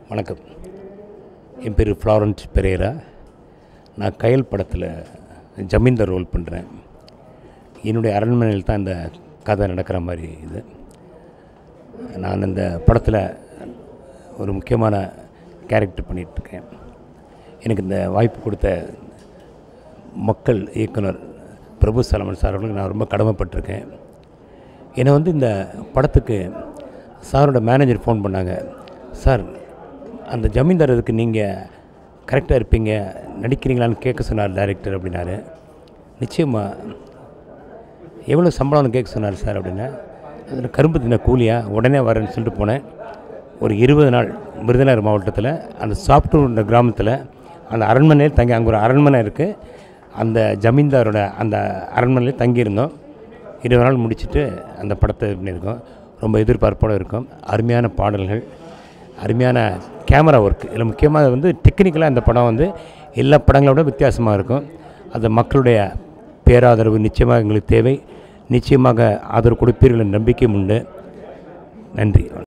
வணக்கம் என் பேர் ஃப்ளாரன்ஸ் பெரேரா நான் கயல் படத்தில் ஜமீன்தார் ரோல் பண்ணுறேன் என்னுடைய அரண்மனையில் தான் இந்த கதை நடக்கிற மாதிரி இது நான் இந்த படத்தில் ஒரு முக்கியமான கேரக்டர் பண்ணிகிட்ருக்கேன் எனக்கு இந்த வாய்ப்பு கொடுத்த மக்கள் இயக்குனர் பிரபு சலமன் சார் அவர்களுக்கு நான் ரொம்ப கடமைப்பட்டிருக்கேன் என்னை வந்து இந்த படத்துக்கு சாரோட மேனேஜர் ஃபோன் பண்ணாங்க சார் அந்த ஜமீன்தார் இதுக்கு நீங்கள் கரெக்டாக இருப்பீங்க நடிக்கிறீங்களான்னு கேட்க சொன்னார் டைரக்டர் அப்படின்னாரு நிச்சயமாக எவ்வளோ சம்பளம்னு கேட்க சொன்னார் சார் அப்படின்னா அதில் கரும்பு தின்ன கூலியா உடனே வரேன்னு சொல்லிட்டு போனேன் ஒரு இருபது நாள் விருதுநகர் மாவட்டத்தில் அந்த சாப்டூர்ன்ற கிராமத்தில் அந்த அரண்மனையில் தங்கி அங்கே ஒரு அரண்மனை இருக்குது அந்த ஜமீன்தாரோட அந்த அரண்மனையில் தங்கியிருந்தோம் இருபது நாள் முடிச்சுட்டு அந்த படத்தை இது பண்ணியிருக்கோம் ரொம்ப எதிர்பார்ப்போடு இருக்கும் அருமையான பாடல்கள் அருமையான கேமரா ஒர்க் இதில் முக்கியமாக வந்து டெக்னிக்கலாக இந்த படம் வந்து எல்லா படங்களோட வித்தியாசமாக இருக்கும் அது மக்களுடைய பேராதரவு நிச்சயமாக எங்களுக்கு தேவை நிச்சயமாக ஆதரவு கொடுப்பீர்கள் என்ற நம்பிக்கையும் உண்டு நன்றி